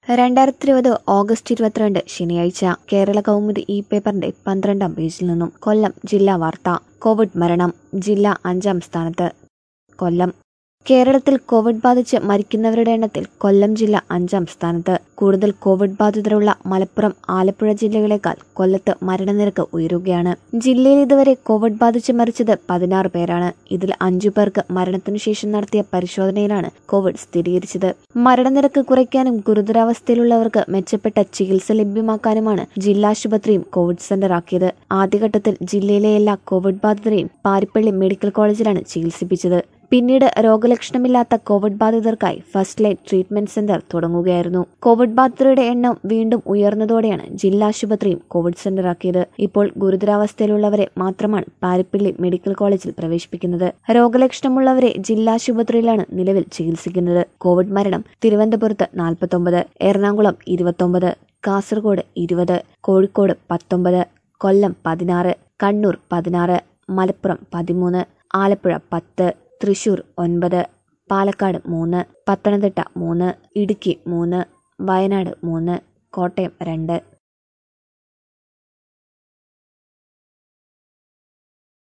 രണ്ടായിരത്തി ഇരുപത് ഓഗസ്റ്റ് ഇരുപത്തിരണ്ട് ശനിയാഴ്ച കേരള കൗമുദി ഈ പേപ്പറിന്റെ പന്ത്രണ്ടാം പേജിൽ നിന്നും കൊല്ലം ജില്ലാ വാർത്ത കോവിഡ് മരണം ജില്ല അഞ്ചാം സ്ഥാനത്ത് കൊല്ലം കേരളത്തിൽ കോവിഡ് ബാധിച്ച് മരിക്കുന്നവരുടെ എണ്ണത്തിൽ കൊല്ലം ജില്ല അഞ്ചാം സ്ഥാനത്ത് കൂടുതൽ കോവിഡ് ബാധിതരുള്ള മലപ്പുറം ആലപ്പുഴ ജില്ലകളെക്കാൾ കൊല്ലത്ത് മരണനിരക്ക് ഉയരുകയാണ് ജില്ലയിൽ ഇതുവരെ കോവിഡ് ബാധിച്ച് മരിച്ചത് പതിനാറ് പേരാണ് ഇതിൽ അഞ്ചു പേർക്ക് മരണത്തിനു ശേഷം നടത്തിയ പരിശോധനയിലാണ് കോവിഡ് സ്ഥിരീകരിച്ചത് മരണനിരക്ക് കുറയ്ക്കാനും ഗുരുതരാവസ്ഥയിലുള്ളവർക്ക് മെച്ചപ്പെട്ട ചികിത്സ ലഭ്യമാക്കാനുമാണ് ജില്ലാശുപത്രിയും കോവിഡ് സെന്റർ ആക്കിയത് ആദ്യഘട്ടത്തിൽ ജില്ലയിലെ എല്ലാ കോവിഡ് ബാധിതരെയും പാരിപ്പള്ളി മെഡിക്കൽ കോളേജിലാണ് ചികിത്സിപ്പിച്ചത് പിന്നീട് രോഗലക്ഷണമില്ലാത്ത കോവിഡ് ബാധിതർക്കായി ഫസ്റ്റ് ലൈൻ ട്രീറ്റ്മെന്റ് സെന്റർ തുടങ്ങുകയായിരുന്നു കോവിഡ് ബാധിതരുടെ എണ്ണം വീണ്ടും ഉയർന്നതോടെയാണ് ജില്ലാശുപത്രിയും കോവിഡ് സെന്ററാക്കിയത് ഇപ്പോൾ ഗുരുതരാവസ്ഥയിലുള്ളവരെ മാത്രമാണ് പാരിപ്പള്ളി മെഡിക്കൽ കോളേജിൽ പ്രവേശിപ്പിക്കുന്നത് രോഗലക്ഷണമുള്ളവരെ ജില്ലാശുപത്രിയിലാണ് നിലവിൽ ചികിത്സിക്കുന്നത് കോവിഡ് മരണം തിരുവനന്തപുരത്ത് നാൽപ്പത്തൊമ്പത് എറണാകുളം ഇരുപത്തൊമ്പത് കാസർഗോഡ് ഇരുപത് കോഴിക്കോട് പത്തൊമ്പത് കൊല്ലം പതിനാറ് കണ്ണൂർ പതിനാറ് മലപ്പുറം പതിമൂന്ന് ആലപ്പുഴ പത്ത് തൃശൂർ ഒൻപത് പാലക്കാട് മൂന്ന് പത്തനംതിട്ട മൂന്ന് ഇടുക്കി മൂന്ന് വയനാട് മൂന്ന് കോട്ടയം രണ്ട്